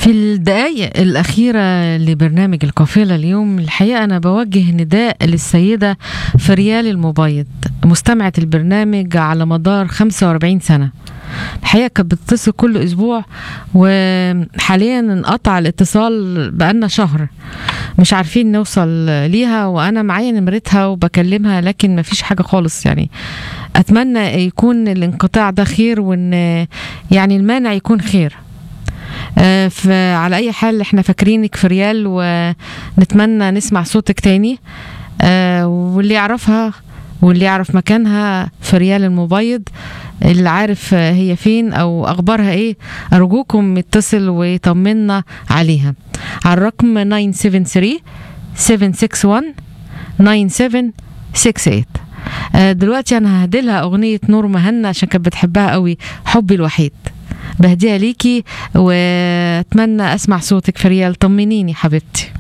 في الدقايق الأخيرة لبرنامج القافلة اليوم الحقيقة أنا بوجه نداء للسيدة فريال المبيض مستمعة البرنامج على مدار 45 سنة الحقيقة كانت بتتصل كل أسبوع وحاليا انقطع الاتصال بقالنا شهر مش عارفين نوصل ليها وأنا معايا نمرتها وبكلمها لكن مفيش حاجة خالص يعني أتمنى يكون الانقطاع ده خير وإن يعني المانع يكون خير آه، فعلى اي حال احنا فاكرينك في ريال ونتمنى نسمع صوتك تاني آه، واللي يعرفها واللي يعرف مكانها في ريال المبيض اللي عارف آه، هي فين او اخبارها ايه ارجوكم اتصل ويطمنا عليها على الرقم 973 761 9768 آه، دلوقتي انا ههدلها اغنيه نور مهنا عشان كانت بتحبها قوي حبي الوحيد بهديها ليكي واتمنى اسمع صوتك في ريال طمنيني حبيبتي